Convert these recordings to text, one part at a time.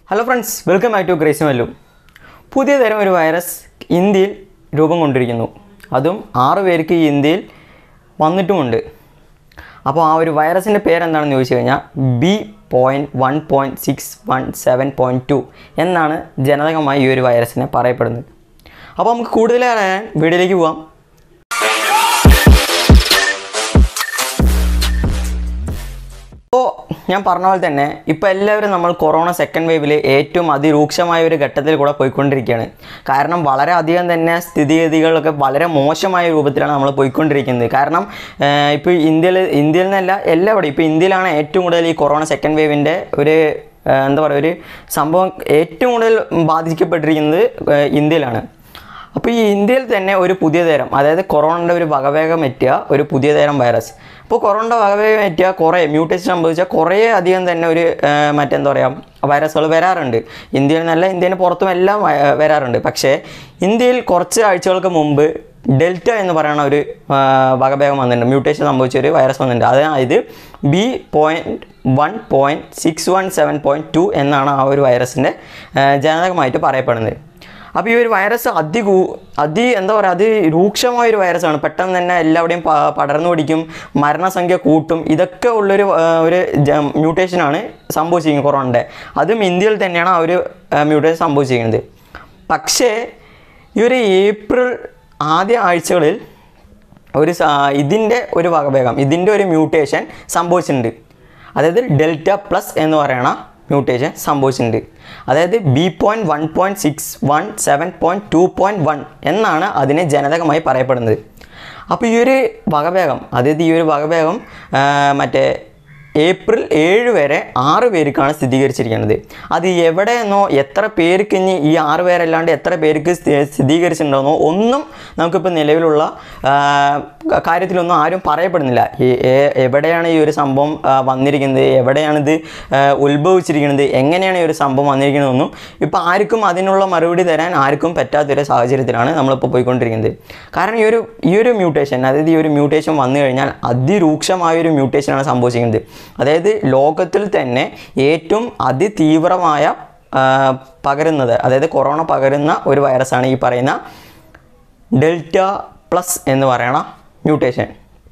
hello friends welcome back to Grace Mallu പുതിയ തരം ഒരു വൈറസ് ഇന്ത്യയിൽ രൂപം കൊണ്ടിരിക്കുന്നു അതും ആറ് പേർക്ക് ഈ ഇന്ത്യയിൽ വന്നിട്ടുമുണ്ട് അപ്പോൾ ആ ഒരു വൈറസിൻ്റെ പേരെന്താണെന്ന് ചോദിച്ചു കഴിഞ്ഞാൽ B point one point six one seven point two എന്നാണ് ജനതകമായി ഈ ഒരു വൈറസിനെ പറയപ്പെടുന്നത് അപ്പോൾ നമുക്ക് കൂടുതൽ അറിയാൻ വീഡിയോയിലേക്ക് പോവാം അപ്പോൾ ഞാൻ പറഞ്ഞ പോലെ തന്നെ ഇപ്പോൾ എല്ലാവരും നമ്മൾ കൊറോണ സെക്കൻഡ് വേവിൽ ഏറ്റവും അതിരൂക്ഷമായ ഒരു ഘട്ടത്തിൽ കൂടെ പോയിക്കൊണ്ടിരിക്കുകയാണ് കാരണം വളരെ അധികം തന്നെ സ്ഥിതിഗതികളൊക്കെ വളരെ മോശമായ രൂപത്തിലാണ് നമ്മൾ പോയിക്കൊണ്ടിരിക്കുന്നത് കാരണം ഇപ്പോൾ ഇന്ത്യയിൽ ഇന്ത്യയിൽ നിന്നല്ല എല്ലാവിടെയും ഇപ്പോൾ ഇന്ത്യയിലാണ് ഏറ്റവും കൂടുതൽ ഈ കൊറോണ സെക്കൻഡ് വേവിൻ്റെ ഒരു ഏഹ്, എന്താ പറയുക ഒരു സംഭവം ഏറ്റവും കൂടുതൽ ബാധിക്കപ്പെട്ടിരിക്കുന്നത് ഏഹ്, ഇന്ത്യയിലാണ് അപ്പോൾ ഈ ഇന്ത്യയിൽ തന്നെ ഒരു പുതിയ തരം അതായത് കൊറോണയുടെ ഒരു വകവേഗം എത്തിയ ഒരു പുതിയ തരം വൈറസ് അപ്പോൾ കൊറോണയുടെ വകവേഗം എത്തിയ കുറേ മ്യൂട്ടേഷൻ സംഭവിച്ച കുറേ അധികം തന്നെ ഒരു ആ, മറ്റെന്താ പറയുക വൈറസുകൾ വരാറുണ്ട് ഇന്ത്യയിൽ നിന്നല്ല ഇന്ത്യന് പുറത്തും എല്ലാം വ- വരാറുണ്ട് പക്ഷേ ഇന്ത്യയിൽ കുറച്ച് ആഴ്ചകൾക്ക് മുമ്പ് ഡെൽറ്റ എന്ന് പറയുന്ന ഒരു ആ, വകഭേദം വന്നിട്ടുണ്ട് മ്യൂട്ടേഷൻ സംഭവിച്ച ഒരു വൈറസ് വന്നിട്ടുണ്ട് അതായത് B point one point six one seven point two എന്നാണ് ആ ഒരു വൈറസിൻ്റെ ജനതകമായിട്ട് പറയപ്പെടുന്നത് അപ്പോൾ ഈ ഒരു വൈറസ് അതികൂ അതി എന്താ പറയുക അതി രൂക്ഷമായ ഒരു വൈറസാണ് പെട്ടെന്ന് തന്നെ എല്ലാവിടെയും പ- പടർന്നു പിടിക്കും മരണസംഖ്യ കൂട്ടും ഇതൊക്കെ ഉള്ളൊരു ആ, ഒരു മ്യൂട്ടേഷനാണ് സംഭവിച്ചിരിക്കുന്നത് കൊറോണയുടെ അതും ഇന്ത്യയിൽ തന്നെയാണ് ആ ഒരു മ്യൂട്ടേഷൻ സംഭവിച്ചിരിക്കുന്നത് പക്ഷേ ഈ ഒരു ഏപ്രിൽ ആദ്യ ആഴ്ചകളിൽ ഒരു സ- ഇതിൻ്റെ ഒരു വകഭേദം ഇതിൻ്റെ ഒരു മ്യൂട്ടേഷൻ സംഭവിച്ചിട്ടുണ്ട് അതായത് ഡെൽറ്റ പ്ലസ് എന്ന് പറയുന്ന മ്യൂട്ടേഷൻ സംഭവിച്ചിട്ടുണ്ട് അതായത് B point one point six one seven point two point one എന്നാണ് അതിനെ ജനതകമായി പറയപ്പെടുന്നത് അപ്പോൾ ഈ ഒരു വകഭേദം അതായത് ഈ ഒരു വകഭേദം ആ, മറ്റേ ഏപ്രിൽ ഏഴ് വരെ ആറ് പേർക്കാണ് സ്ഥിരീകരിച്ചിരിക്കുന്നത് അത് എവിടെയെന്നോ എത്ര പേർക്ക് ഇനി ഈ ആറ് പേരല്ലാണ്ട് എത്ര പേർക്ക് സ്ഥി- സ്ഥിരീകരിച്ചിട്ടുണ്ടെന്നോ ഒന്നും നമുക്കിപ്പോൾ നിലവിലുള്ള ആ, ക- കാര്യത്തിലൊന്നും ആരും പറയപ്പെടുന്നില്ല ഈ എ- എവിടെയാണ് ഈ ഒരു സംഭവം ആ, വന്നിരിക്കുന്നത് എവിടെയാണിത് ആ, ഉത്ഭവിച്ചിരിക്കുന്നത് എങ്ങനെയാണ് ഈ ഒരു സംഭവം വന്നിരിക്കുന്നതെന്നും ഇപ്പോൾ ആർക്കും അതിനുള്ള മറുപടി തരാൻ ആർക്കും പറ്റാത്തൊരു സാഹചര്യത്തിലാണ് നമ്മളിപ്പോൾ പോയിക്കൊണ്ടിരിക്കുന്നത് കാരണം ഈ ഒരു ഈ ഒരു മ്യൂട്ടേഷൻ അതായത് ഈ ഒരു മ്യൂട്ടേഷൻ വന്നു കഴിഞ്ഞാൽ അതിരൂക്ഷമായ ഒരു മ്യൂട്ടേഷനാണ് സംഭവിച്ചിരിക്കുന്നത് അതായത് ലോകത്തിൽ തന്നെ ഏറ്റവും അതിതീവ്രമായ ആ, പകരുന്നത് അതായത് കൊറോണ പകരുന്ന ഒരു വൈറസാണ് ഈ പറയുന്ന ഡെൽറ്റ പ്ലസ് എന്ന് പറയണ മ്യൂട്ടേഷൻ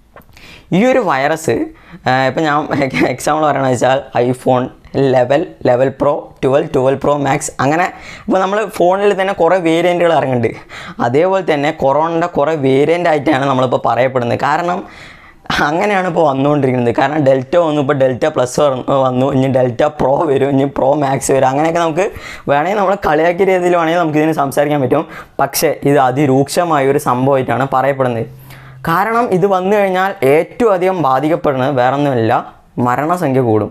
ഈ ഒരു വൈറസ് ഇപ്പം ഞാൻ എക്സാമ്പിൾ പറയണമെന്ന് വെച്ചാൽ iPhone level level pro twelve twelve pro max അങ്ങനെ ഇപ്പോൾ നമ്മൾ ഫോണിൽ തന്നെ കുറേ വേരിയൻറ്റുകൾ ഇറങ്ങുന്നുണ്ട് അതേപോലെ തന്നെ കൊറോണയുടെ കുറേ വേരിയൻ്റ് ആയിട്ടാണ് നമ്മളിപ്പോൾ പറയപ്പെടുന്നത് കാരണം അങ്ങനെയാണ് ഇപ്പോൾ വന്നുകൊണ്ടിരിക്കുന്നത് കാരണം ഡെൽറ്റ വന്നു ഇപ്പോൾ ഡെൽറ്റ പ്ലസ് വന്നു ഇനി ഡെൽറ്റ പ്രോ വരും ഇനി പ്രോ മാക്സ് വരും അങ്ങനെയൊക്കെ നമുക്ക് വേണമെങ്കിൽ നമ്മൾ കളിയാക്കിയ രീതിയിൽ വേണമെങ്കിൽ നമുക്ക് ഇതിന് സംസാരിക്കാൻ പറ്റും പക്ഷേ ഇത് അതിരൂക്ഷമായ ഒരു സംഭവമായിട്ടാണ് പറയപ്പെടുന്നത് കാരണം ഇത് വന്നു കഴിഞ്ഞാൽ ഏറ്റവും അധികം ബാധിക്കപ്പെടുന്നത് വേറൊന്നുമില്ല മരണസംഖ്യ കൂടും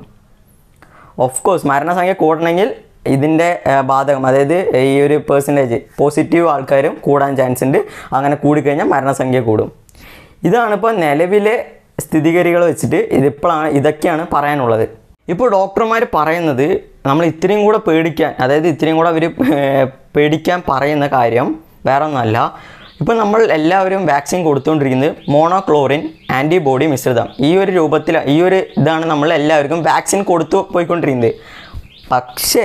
ഓഫ് കോഴ്സ് മരണസംഖ്യ കൂടണമെങ്കിൽ ഇതിൻ്റെ ആ, ബാധകം അതായത് ഈ ഒരു പേഴ്സൻറ്റേജ് പോസിറ്റീവ് ആൾക്കാരും കൂടാൻ ചാൻസ് ഉണ്ട് അങ്ങനെ കൂടിക്കഴിഞ്ഞാൽ മരണസംഖ്യ കൂടും ഇതാണ് ഇപ്പോൾ നിലവിലെ സ്ഥിതിഗതികൾ വെച്ചിട്ട് ഇതിപ്പോഴാണ് ഇതൊക്കെയാണ് പറയാനുള്ളത് ഇപ്പോൾ ഡോക്ടർമാർ പറയുന്നത് നമ്മൾ ഇത്രയും കൂടെ പേടിക്കാൻ അതായത് ഇത്രയും കൂടെ അവർ പേടിക്കാൻ പറയുന്ന കാര്യം വേറെ ഒന്നുമല്ല ഇപ്പോൾ നമ്മൾ എല്ലാവരും വാക്സിൻ കൊടുത്തുകൊണ്ടിരിക്കുന്നത് മോണോക്ലോറിൻ ആൻറ്റിബോഡി മിശ്രിതം ഈ ഒരു രൂപത്തിൽ ഈ ഒരു ഇതാണ് നമ്മൾ എല്ലാവർക്കും വാക്സിൻ കൊടുത്തു പോയിക്കൊണ്ടിരിക്കുന്നത് പക്ഷേ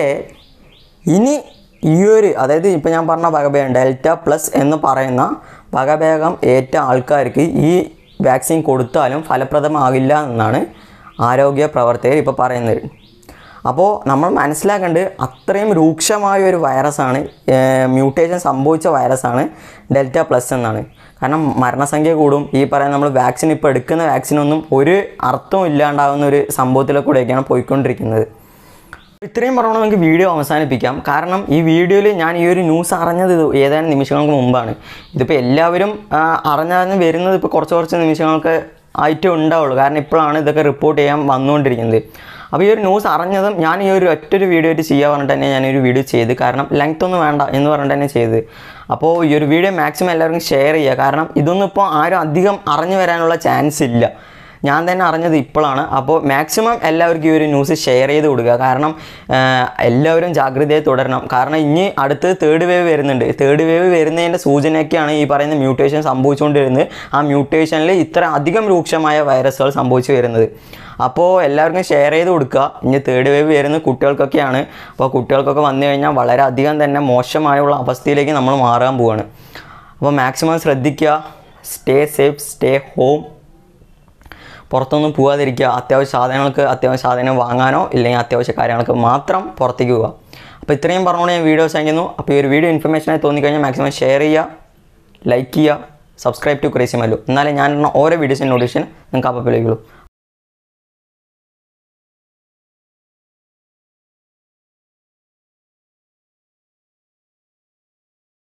ഇനി ഈ ഒരു അതായത് ഇപ്പോൾ ഞാൻ പറഞ്ഞ വകഭേദം ഡെൽറ്റ പ്ലസ് എന്ന് പറയുന്ന വകഭേദം ഏറ്റ ആൾക്കാർക്ക് ഈ വാക്സിൻ കൊടുത്താലും ഫലപ്രദമാകില്ല എന്നാണ് ആരോഗ്യ പ്രവർത്തകർ ഇപ്പോൾ പറയുന്നത് അപ്പോൾ നമ്മൾ മനസ്സിലാക്കേണ്ടത് അത്രയും രൂക്ഷമായ ഒരു വൈറസാണ് മ്യൂട്ടേഷൻ സംഭവിച്ച വൈറസാണ് ഡെൽറ്റ പ്ലസ് എന്നാണ് കാരണം മരണസംഖ്യ കൂടും ഈ പറയുന്ന നമ്മൾ വാക്സിൻ ഇപ്പോൾ എടുക്കുന്ന വാക്സിനൊന്നും ഒരു അർത്ഥവും ഇല്ലാണ്ടാകുന്ന ഒരു സംഭവത്തിലെ കൂടെയൊക്കെയാണ് പോയിക്കൊണ്ടിരിക്കുന്നത് ഇത്രയും പറഞ്ഞുകൊണ്ട് നമുക്ക് വീഡിയോ അവസാനിപ്പിക്കാം കാരണം ഈ വീഡിയോയിൽ ഞാൻ ഈ ഒരു ന്യൂസ് അറിഞ്ഞത് ഇത് ഏതാനും നിമിഷങ്ങൾക്ക് മുമ്പാണ് ഇതിപ്പോൾ എല്ലാവരും ആ, അറിഞ്ഞറിഞ്ഞ് വരുന്നത് ഇപ്പോൾ കുറച്ച് കുറച്ച് നിമിഷങ്ങൾക്ക് ആയിട്ടേ ഉണ്ടാവുള്ളൂ കാരണം ഇപ്പോഴാണ് ഇതൊക്കെ റിപ്പോർട്ട് ചെയ്യാൻ വന്നുകൊണ്ടിരിക്കുന്നത് അപ്പോൾ ഈ ഒരു ന്യൂസ് അറിഞ്ഞതും ഞാൻ ഈ ഒരു ഒറ്റൊരു വീഡിയോ ആയിട്ട് ചെയ്യാൻ പറഞ്ഞിട്ട് തന്നെ ഞാൻ ഈ ഒരു വീഡിയോ ചെയ്ത് കാരണം ലെങ്ത് ഒന്നും വേണ്ട എന്ന് പറഞ്ഞിട്ട് തന്നെ ചെയ്ത് അപ്പോൾ ഈ ഒരു വീഡിയോ മാക്സിമം എല്ലാവർക്കും ഷെയർ ചെയ്യുക കാരണം ഇതൊന്നും ഇപ്പോൾ ആരും അധികം അറിഞ്ഞു വരാനുള്ള ചാൻസ് ഇല്ല ഞാൻ തന്നെ അറിഞ്ഞത് ഇപ്പോഴാണ് അപ്പോൾ മാക്സിമം എല്ലാവർക്കും ഈ ഒരു ന്യൂസ് ഷെയർ ചെയ്ത് കൊടുക്കുക കാരണം ആ, എല്ലാവരും ജാഗ്രതയെ തുടരണം കാരണം ഇനി അടുത്ത് തേർഡ് വേവ് വരുന്നുണ്ട് തേർഡ് വേവ് വരുന്നതിൻ്റെ സൂചനയൊക്കെയാണ് ഈ പറയുന്ന മ്യൂട്ടേഷൻ സംഭവിച്ചുകൊണ്ടിരുന്നത് ആ മ്യൂട്ടേഷനിൽ ഇത്ര അധികം രൂക്ഷമായ വൈറസുകൾ സംഭവിച്ചു വരുന്നത് അപ്പോൾ എല്ലാവർക്കും ഷെയർ ചെയ്ത് കൊടുക്കുക ഇനി തേർഡ് വേവ് വരുന്ന കുട്ടികൾക്കൊക്കെയാണ് അപ്പോൾ കുട്ടികൾക്കൊക്കെ വന്നു കഴിഞ്ഞാൽ വളരെ അധികം തന്നെ മോശമായുള്ള അവസ്ഥയിലേക്ക് നമ്മൾ മാറാൻ പോവാണ് അപ്പോൾ മാക്സിമം ശ്രദ്ധിക്കുക സ്റ്റേ സേഫ് സ്റ്റേ ഹോം പുറത്തൊന്നും പോകാതിരിക്കുക അത്യാവശ്യ സാധനങ്ങൾക്ക് അത്യാവശ്യ സാധനം വാങ്ങാനോ ഇല്ലെങ്കിൽ അത്യാവശ്യ കാര്യങ്ങൾക്ക് മാത്രം പുറത്തേക്ക് പോവുക അപ്പോൾ ഇത്രയും പറഞ്ഞുകൊണ്ട് ഞാൻ വീഡിയോസ് അയക്കുന്നു അപ്പോൾ ഈ ഒരു വീഡിയോ ഇൻഫർമേഷനായി തോന്നിക്കഴിഞ്ഞാൽ മാക്സിമം ഷെയർ ചെയ്യുക ലൈക്ക് ചെയ്യുക സബ്സ്ക്രൈബ് ടു ക്രേസി മല്ലു എന്നാലേ ഞാൻ ഇടുന്ന ഓരോ വീഡിയോസിൻ്റെ നോട്ടിഫിക്കേഷൻ നിങ്ങൾക്ക് അപ്പോൾ ലഭിക്കുള്ളൂ